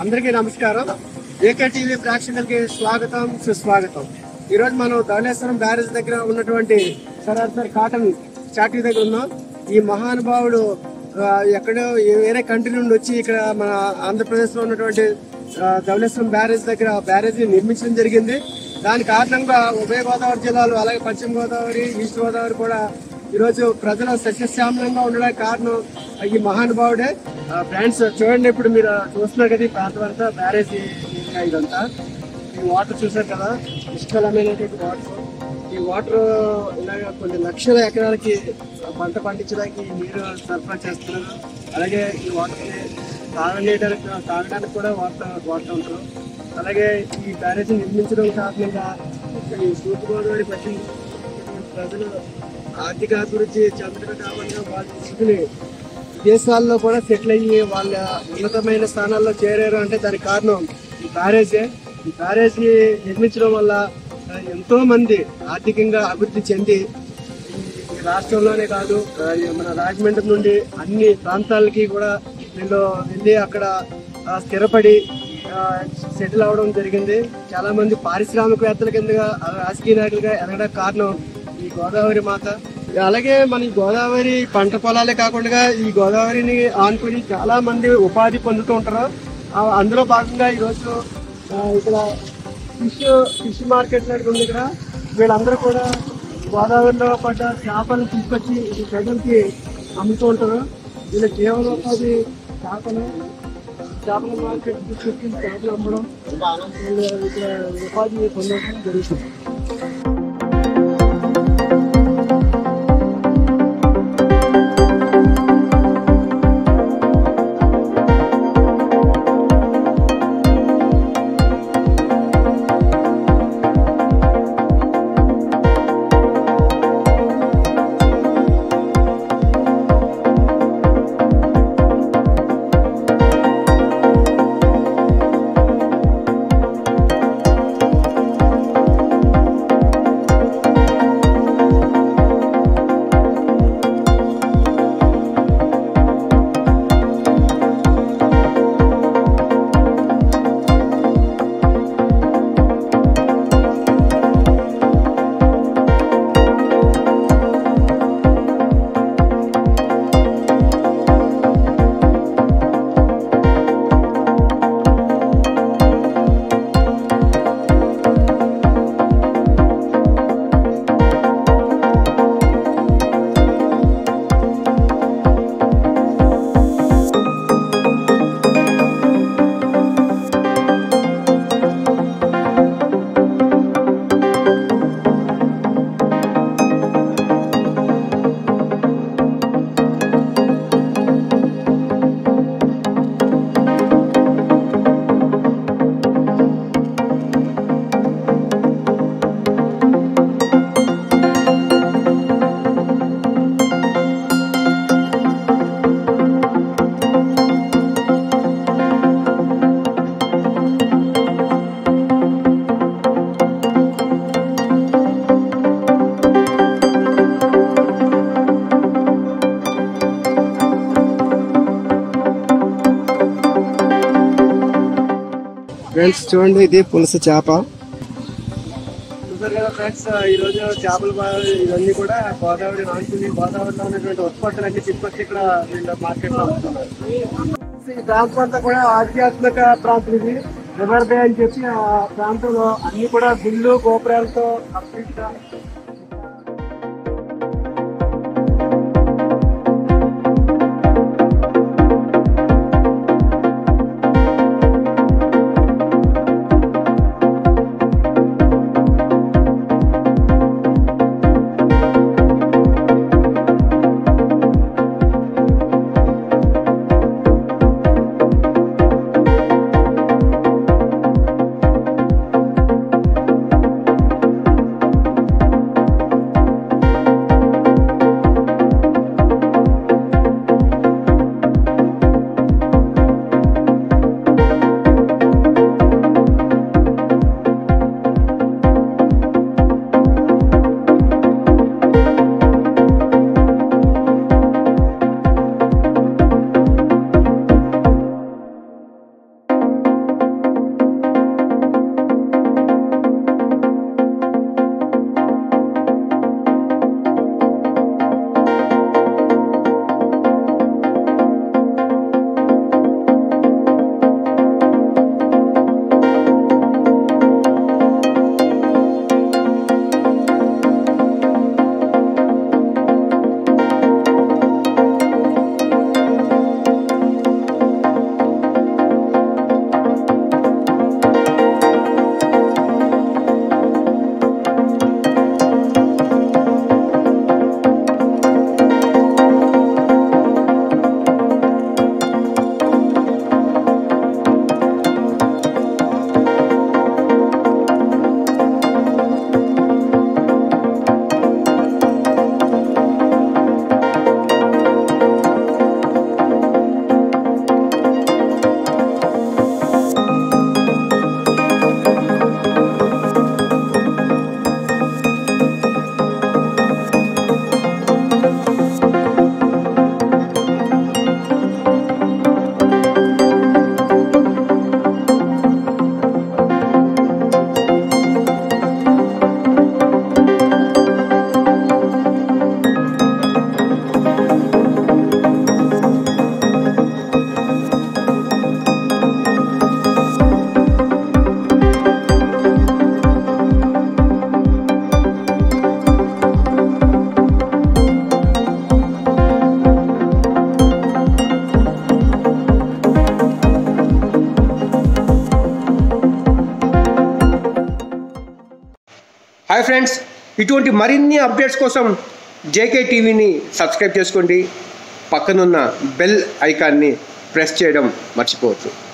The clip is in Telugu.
అందరికీ నమస్కారం ఏకే టీవీ ప్రేక్షకులకి స్వాగతం సుస్వాగతం ఈ రోజు మనం ధవళేశ్వరం బ్యారేజ్ దగ్గర ఉన్నటువంటి సరార్ సార్ కాటన్ చాటీ దగ్గర ఉన్నాం ఈ మహానుభావుడు ఆ, ఎక్కడో ఏ- వేరే కంట్రీ నుండి వచ్చి ఇక్కడ మన ఆంధ్రప్రదేశ్ లో ఉన్నటువంటి ఆ, ధవళేశ్వరం బ్యారేజ్ దగ్గర బ్యారేజ్ ని నిర్మించడం జరిగింది దాని కారణంగా ఉభయ గోదావరి జిల్లాలు అలాగే పశ్చిమ గోదావరి ఈస్ట్ గోదావరి కూడా ఈరోజు ప్రజలు సస్యశ్యామలంగా ఉండడానికి కారణం ఈ మహానుభావుడే ఫ్రెండ్స్ చూడండి ఇప్పుడు మీరు చూస్తున్నారు కదా ఈ ప్రాంతం అంతా బ్యారేజ్ ఏరియా ఇదంతా ఈ వాటర్ చూసారు కదా పుష్కలమైనటువంటి వాటర్ ఈ వాటర్ ఇలాగ కొన్ని లక్షల ఎకరాలకి పంట పండించడానికి ఈ నీరు సరఫరా చేస్తున్నారు అలాగే ఈ వాటర్ తాగడానికి తాగడానికి కూడా వాటర్ వాడుతూ ఉంటారు అలాగే ఈ బ్యారేజ్ నిర్మించడం కారణంగా ఈ తూర్పుగోదావరి పశ్చిమ గోదావరి ప్రజలు ఆర్థిక అభివృద్ధి చెందడం కాకుండా వాళ్ళ స్థితిని దేశాల్లో కూడా సెటిల్ అయ్యి వాళ్ళ ఉన్నతమైన స్థానాల్లో చేరారు అంటే దానికి కారణం ఈ బ్యారేజే ఈ బ్యారేజ్ నిర్మించడం వల్ల ఆ, ఎంతో మంది ఆర్థికంగా అభివృద్ధి చెంది ఈ రాష్ట్రంలోనే కాదు ఆ, ఈ మన రాజమండ్రి నుండి అన్ని ప్రాంతాలకి కూడా వీళ్ళు వెళ్ళి అక్కడ ఆ, స్థిరపడి సెటిల్ అవడం జరిగింది చాలా మంది పారిశ్రామికవేత్తల కిందగా ఆ, రాజకీయ నాయకులుగా ఎదగడానికి కారణం ఈ గోదావరి మాత అలాగే మన ఈ గోదావరి పంట పొలాలే కాకుండా ఈ గోదావరిని ఆనుకుని చాలా మంది ఉపాధి పొందుతూ ఉంటారు ఆ, అందులో భాగంగా ఈరోజు ఆ, ఇక్కడ ఫిష్ ఫిష్ మార్కెట్ అనేది ఉంది ఇక్కడ వీళ్ళందరూ కూడా గోదావరిలో పడ్డ చేపలను తీసుకొచ్చి ఈ ప్రజలకి అమ్ముతూ ఉంటారు వీళ్ళ జీవనోపాధి చేపలు చేపల మార్కెట్ తీసుకొచ్చి చేపలు అమ్మడం వీళ్ళు ఇక్కడ ఉపాధి పొందడం జరుగుతుంది ఫ్రెండ్స్ చూడండి ఇది పులుసు చేప చూసారు కదా ఫ్రెండ్స్ ఈ రోజు చేపలు బా- ఇవన్నీ కూడా గోదావరి నాటుకుని గోదావరిలో ఉన్నటువంటి ఉత్పత్తులన్నీ తీసుకొచ్చి ఇక్కడ వీళ్ళు మార్కెట్ లో అమ్ముతున్నారు ఈ ప్రాంతం అంతా కూడా ఆధ్యాత్మిక ప్రాంతం ఇది రివర్ బే అని చెప్పి ఆ ప్రాంతంలో అన్ని కూడా గుళ్ళు గోపురాలతో కంప్లీట్ గా హాయ్ ఫ్రెండ్స్ ఇటువంటి మరిన్ని అప్డేట్స్ కోసం జేకే టీవీని సబ్స్క్రైబ్ చేసుకోండి పక్కనున్న బెల్ ఐకాన్ని ప్రెస్ చేయడం మర్చిపోవద్దు